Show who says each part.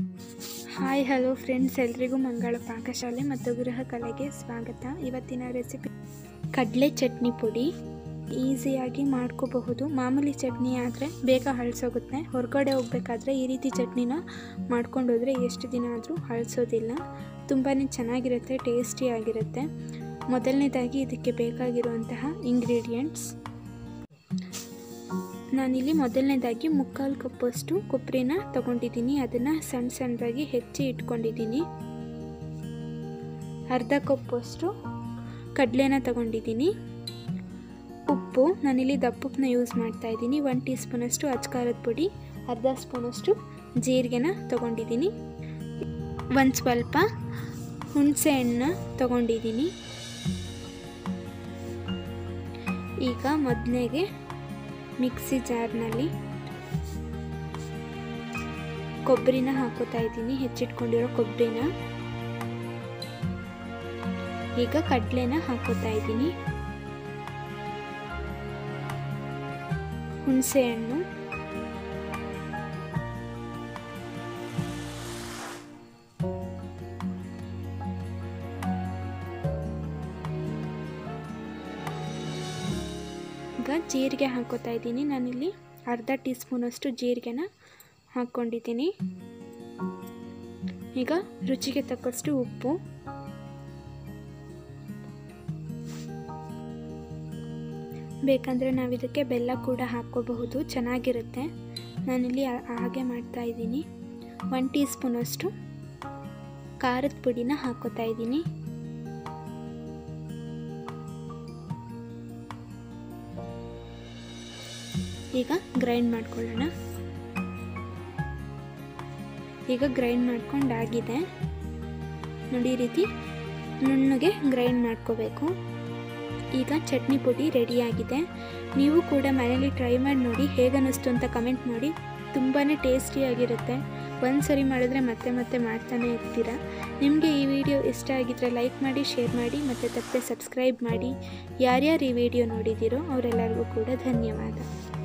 Speaker 1: hi hello friends ಎಲ್ರಿಗೂ ಮಂಗಳ ಪಾಕಶಾಲೆ ಮತ್ತು ಗೃಹ ಕಲೆಗೆ ಸ್ವಾಗತ ಇವತ್ತಿನ ರೆಸಿಪಿ ಕಡಲೆ ಚಟ್ನಿ ಪುಡಿ ಈಸಿಯಾಗಿ ಮಾಡ್ಕೋಬಹುದು ಮಾಮೂಲಿ ಚಟ್ನಿ ಆದರೆ ಬೇಗ ಹಳಸೋಗುತ್ತೆ ಹೊರಗಡೆ ಹೋಗ್ಬೇಕಾದ್ರೆ ಈ ರೀತಿ ಚಟ್ನಿನ ಮಾಡ್ಕೊಂಡು ಹೋದರೆ ಎಷ್ಟು ದಿನ ಆದರೂ ಹಳಸೋದಿಲ್ಲ ತುಂಬಾ ಚೆನ್ನಾಗಿರುತ್ತೆ ಟೇಸ್ಟಿಯಾಗಿರುತ್ತೆ ಮೊದಲನೇದಾಗಿ ಇದಕ್ಕೆ ಬೇಕಾಗಿರುವಂತಹ ಇಂಗ್ರೀಡಿಯೆಂಟ್ಸ್ ನಾನಿಲ್ಲಿ ಮೊದಲನೇದಾಗಿ ಮುಕ್ಕಾಲು ಕಪ್ಪಷ್ಟು ಕೊಬ್ಬರಿನ ತಗೊಂಡಿದ್ದೀನಿ ಅದನ್ನು ಸಣ್ಣ ಸಣ್ಣದಾಗಿ ಹೆಚ್ಚಿ ಇಟ್ಕೊಂಡಿದ್ದೀನಿ ಅರ್ಧ ಕಪ್ಪಷ್ಟು ಕಡಲೆನ ತಗೊಂಡಿದ್ದೀನಿ ಉಪ್ಪು ನಾನಿಲ್ಲಿ ದಪ್ಪುಪ್ಪನ್ನ ಯೂಸ್ ಮಾಡ್ತಾ ಇದ್ದೀನಿ ಒನ್ ಟೀ ಸ್ಪೂನಷ್ಟು ಅಚ್ಕಾರದ ಪುಡಿ ಅರ್ಧ ಸ್ಪೂನಷ್ಟು ಜೀರಿಗೆನ ತಗೊಂಡಿದ್ದೀನಿ ಒಂದು ಸ್ವಲ್ಪ ಹುಣಸೆ ಹಣ್ಣು ತಗೊಂಡಿದ್ದೀನಿ ಈಗ ಮೊದಲಿಗೆ ಮಿಕ್ಸಿ ಜಾರ್ನಲ್ಲಿ ಕೊಬ್ಬರಿನ ಹಾಕೋತಾ ಇದ್ದೀನಿ ಹೆಚ್ಚಿಟ್ಕೊಂಡಿರೋ ಕೊಬ್ಬರಿನ ಈಗ ಕಡಲೆನ ಹಾಕೋತಾ ಇದ್ದೀನಿ ಹುಣಸೆ ಹಣ್ಣು ಈಗ ಜೀರಿಗೆ ಹಾಕೋತಾ ಇದ್ದೀನಿ ನಾನಿಲ್ಲಿ ಅರ್ಧ ಟೀ ಸ್ಪೂನಷ್ಟು ಜೀರಿಗೆನ ಹಾಕ್ಕೊಂಡಿದ್ದೀನಿ ಈಗ ರುಚಿಗೆ ತಕ್ಕಷ್ಟು ಉಪ್ಪು ಬೇಕಂದರೆ ನಾವು ಇದಕ್ಕೆ ಬೆಲ್ಲ ಕೂಡ ಹಾಕ್ಕೋಬಹುದು ಚೆನ್ನಾಗಿರುತ್ತೆ ನಾನಿಲ್ಲಿ ಹಾಗೆ ಮಾಡ್ತಾ ಇದ್ದೀನಿ ಒನ್ ಟೀ ಸ್ಪೂನಷ್ಟು ಖಾರದ ಪುಡಿನ ಹಾಕೋತಾ ಇದ್ದೀನಿ ಈಗ ಗ್ರೈಂಡ್ ಮಾಡ್ಕೊಳ್ಳೋಣ ಈಗ ಗ್ರೈಂಡ್ ಮಾಡ್ಕೊಂಡಾಗಿದೆ ನೋಡಿ ಈ ರೀತಿ ನುಣ್ಣಗೆ ಗ್ರೈಂಡ್ ಮಾಡ್ಕೋಬೇಕು ಈಗ ಚಟ್ನಿ ಪುಡಿ ರೆಡಿಯಾಗಿದೆ ನೀವು ಕೂಡ ಮನೇಲಿ ಟ್ರೈ ಮಾಡಿ ನೋಡಿ ಹೇಗೆ ಅನ್ನಿಸ್ತು ಅಂತ ಕಮೆಂಟ್ ಮಾಡಿ ತುಂಬಾ ಟೇಸ್ಟಿಯಾಗಿರುತ್ತೆ ಒಂದು ಸರಿ ಮಾಡಿದ್ರೆ ಮತ್ತೆ ಮತ್ತೆ ಮಾಡ್ತಾನೆ ಇರ್ತೀರ ನಿಮಗೆ ಈ ವಿಡಿಯೋ ಇಷ್ಟ ಆಗಿದ್ರೆ ಲೈಕ್ ಮಾಡಿ ಶೇರ್ ಮಾಡಿ ಮತ್ತು ತಪ್ಪದೆ ಸಬ್ಸ್ಕ್ರೈಬ್ ಮಾಡಿ ಯಾರ್ಯಾರು ಈ ವಿಡಿಯೋ ನೋಡಿದ್ದೀರೋ ಅವರೆಲ್ಲರಿಗೂ ಕೂಡ ಧನ್ಯವಾದ